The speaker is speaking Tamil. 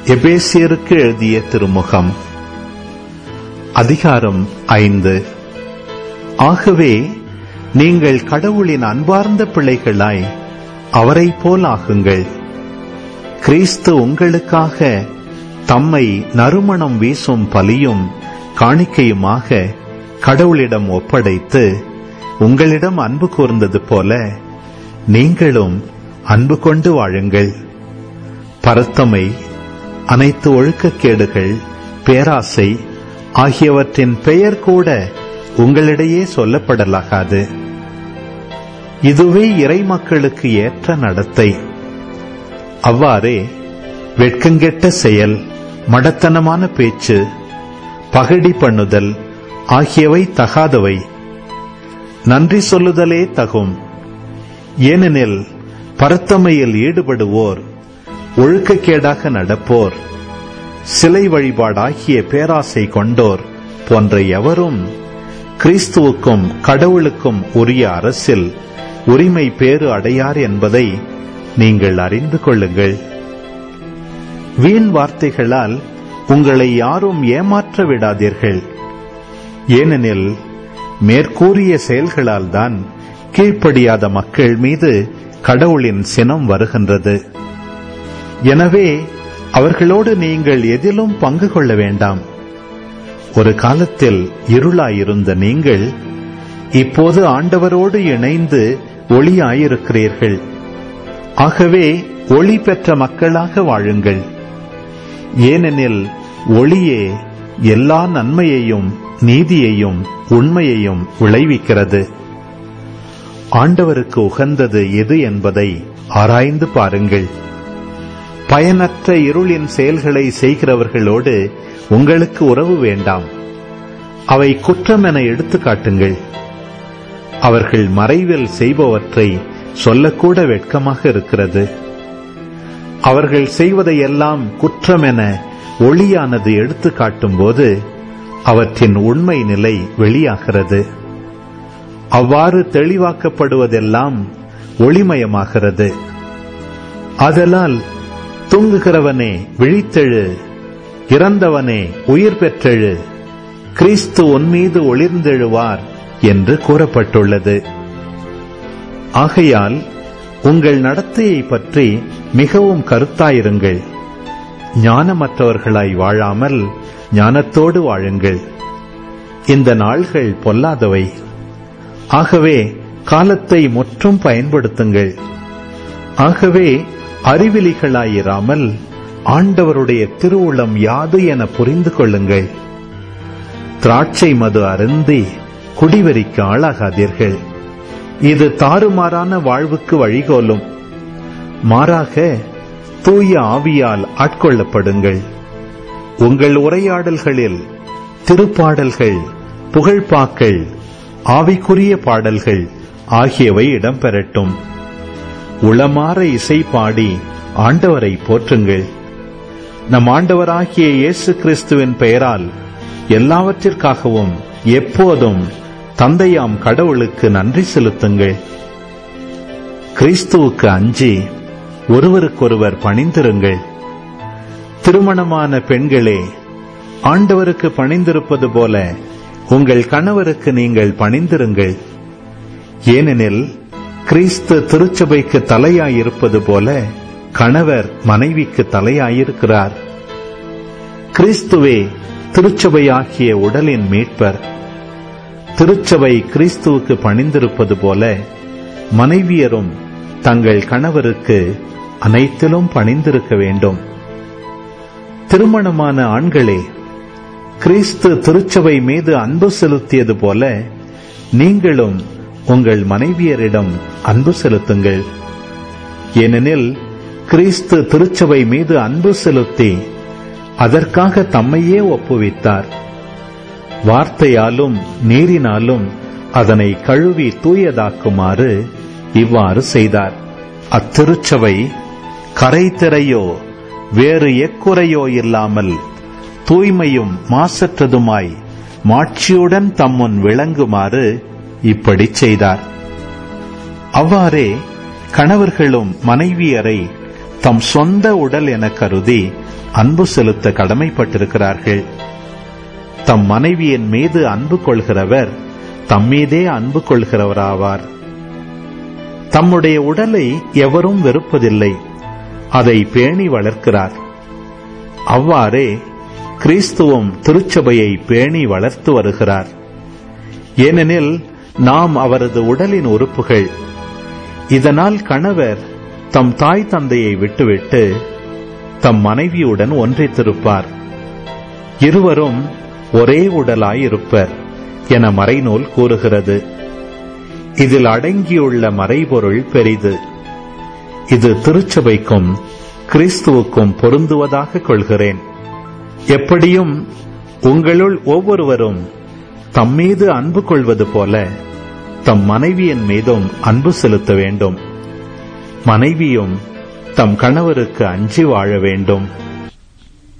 எபேசியருக்கு எழுதிய திருமுகம் அதிகாரம் ஐந்து ஆகவே நீங்கள் கடவுளின் அன்பார்ந்த பிள்ளைகளாய் அவரைப் போல் ஆகுங்கள் கிறிஸ்து உங்களுக்காக தம்மை நறுமணம் வீசும் பலியும் காணிக்கையுமாக கடவுளிடம் ஒப்படைத்து உங்களிடம் அன்பு கூர்ந்தது போல நீங்களும் அன்பு கொண்டு வாழுங்கள் பரத்தமை அனைத்து ஒழுக்கக்கேடுகள் பேராசை ஆகியவற்றின் பெயர் கூட உங்களிடையே சொல்லப்படலாகாது இதுவே இறை மக்களுக்கு ஏற்ற நடத்தை அவ்வாறே வெட்கங்கெட்ட செயல் மடத்தனமான பேச்சு பகடி பண்ணுதல் ஆகியவை தகாதவை நன்றி சொல்லுதலே தகும் ஏனெனில் பரத்தமையில் ஈடுபடுவோர் ஒழுக்கக்கேடாக நடப்போர் சிலை வழிபாடாகிய பேராசை கொண்டோர் போன்ற எவரும் கிறிஸ்துவுக்கும் கடவுளுக்கும் உரிய அரசில் உரிமை பேறு அடையார் என்பதை நீங்கள் அறிந்து கொள்ளுங்கள் வீண் வார்த்தைகளால் உங்களை யாரும் ஏமாற்ற விடாதீர்கள் ஏனெனில் மேற்கூறிய செயல்களால் தான் கீழ்ப்படியாத மக்கள் மீது கடவுளின் சினம் வருகின்றது எனவே அவர்களோடு நீங்கள் எதிலும் பங்கு கொள்ள வேண்டாம் ஒரு காலத்தில் இருளாயிருந்த நீங்கள் இப்போது ஆண்டவரோடு இணைந்து ஒளியாயிருக்கிறீர்கள் ஆகவே ஒளி பெற்ற மக்களாக வாழுங்கள் ஏனெனில் ஒளியே எல்லா நன்மையையும் நீதியையும் உண்மையையும் விளைவிக்கிறது ஆண்டவருக்கு உகந்தது எது என்பதை ஆராய்ந்து பாருங்கள் பயனற்ற இருளின் செயல்களை செய்கிறவர்களோடு உங்களுக்கு உறவு வேண்டாம் அவை குற்றம் என எடுத்து காட்டுங்கள் அவர்கள் மறைவில் செய்பவற்றை சொல்லக்கூட வெட்கமாக இருக்கிறது அவர்கள் செய்வதையெல்லாம் குற்றம் என ஒளியானது எடுத்து காட்டும்போது அவற்றின் உண்மை நிலை வெளியாகிறது அவ்வாறு தெளிவாக்கப்படுவதெல்லாம் ஒளிமயமாகிறது ஆதலால் தூங்குகிறவனே விழித்தெழு இறந்தவனே உயிர் பெற்றெழு கிறிஸ்து உன்மீது ஒளிர்ந்தெழுவார் என்று கூறப்பட்டுள்ளது ஆகையால் உங்கள் நடத்தையை பற்றி மிகவும் கருத்தாயிருங்கள் ஞானமற்றவர்களாய் வாழாமல் ஞானத்தோடு வாழுங்கள் இந்த நாள்கள் பொல்லாதவை ஆகவே காலத்தை முற்றும் பயன்படுத்துங்கள் ஆகவே அறிவிலிகளாயிராமல் ஆண்டவருடைய திருவுளம் யாது என புரிந்து கொள்ளுங்கள் திராட்சை மது அருந்தி குடிவெறிக்கு ஆளாகாதீர்கள் இது தாறுமாறான வாழ்வுக்கு வழிகோலும் மாறாக தூய ஆவியால் ஆட்கொள்ளப்படுங்கள் உங்கள் உரையாடல்களில் திருப்பாடல்கள் புகழ்பாக்கள் ஆவிக்குரிய பாடல்கள் ஆகியவை இடம்பெறட்டும் உளமாற இசை பாடி ஆண்டவரை போற்றுங்கள் நம் ஆண்டவராகிய இயேசு கிறிஸ்துவின் பெயரால் எல்லாவற்றிற்காகவும் எப்போதும் தந்தையாம் கடவுளுக்கு நன்றி செலுத்துங்கள் கிறிஸ்துவுக்கு அஞ்சி ஒருவருக்கொருவர் பணிந்திருங்கள் திருமணமான பெண்களே ஆண்டவருக்கு பணிந்திருப்பது போல உங்கள் கணவருக்கு நீங்கள் பணிந்திருங்கள் ஏனெனில் கிறிஸ்து திருச்சபைக்கு தலையாயிருப்பது போல கணவர் மனைவிக்கு தலையாயிருக்கிறார் கிறிஸ்துவே திருச்சபையாகிய உடலின் மீட்பர் திருச்சபை கிறிஸ்துவுக்கு பணிந்திருப்பது போல மனைவியரும் தங்கள் கணவருக்கு அனைத்திலும் பணிந்திருக்க வேண்டும் திருமணமான ஆண்களே கிறிஸ்து திருச்சபை மீது அன்பு செலுத்தியது போல நீங்களும் உங்கள் மனைவியரிடம் அன்பு செலுத்துங்கள் ஏனெனில் கிறிஸ்து திருச்சபை மீது அன்பு செலுத்தி அதற்காக தம்மையே ஒப்புவித்தார் வார்த்தையாலும் நீரினாலும் அதனை கழுவி தூயதாக்குமாறு இவ்வாறு செய்தார் அத்திருச்சபை கரைத்திரையோ வேறு எக்குறையோ இல்லாமல் தூய்மையும் மாசற்றதுமாய் மாட்சியுடன் தம்முன் விளங்குமாறு இப்படி செய்தார் அவ்வாறே கணவர்களும் மனைவியரை தம் சொந்த உடல் என கருதி அன்பு செலுத்த கடமைப்பட்டிருக்கிறார்கள் தம் மனைவியின் மீது அன்பு கொள்கிறவர் தம்மீதே அன்பு கொள்கிறவராவார் தம்முடைய உடலை எவரும் வெறுப்பதில்லை அதை பேணி வளர்க்கிறார் அவ்வாறே கிறிஸ்துவும் திருச்சபையை பேணி வளர்த்து வருகிறார் ஏனெனில் நாம் அவரது உடலின் உறுப்புகள் இதனால் கணவர் தம் தாய் தந்தையை விட்டுவிட்டு தம் மனைவியுடன் ஒன்றித்திருப்பார் இருவரும் ஒரே உடலாயிருப்பர் என மறைநூல் கூறுகிறது இதில் அடங்கியுள்ள மறைபொருள் பெரிது இது திருச்சபைக்கும் கிறிஸ்துவுக்கும் பொருந்துவதாக கொள்கிறேன் எப்படியும் உங்களுள் ஒவ்வொருவரும் தம்மீது அன்பு கொள்வது போல தம் மனைவியின் மீதும் அன்பு செலுத்த வேண்டும் மனைவியும் தம் கணவருக்கு அஞ்சி வாழ வேண்டும்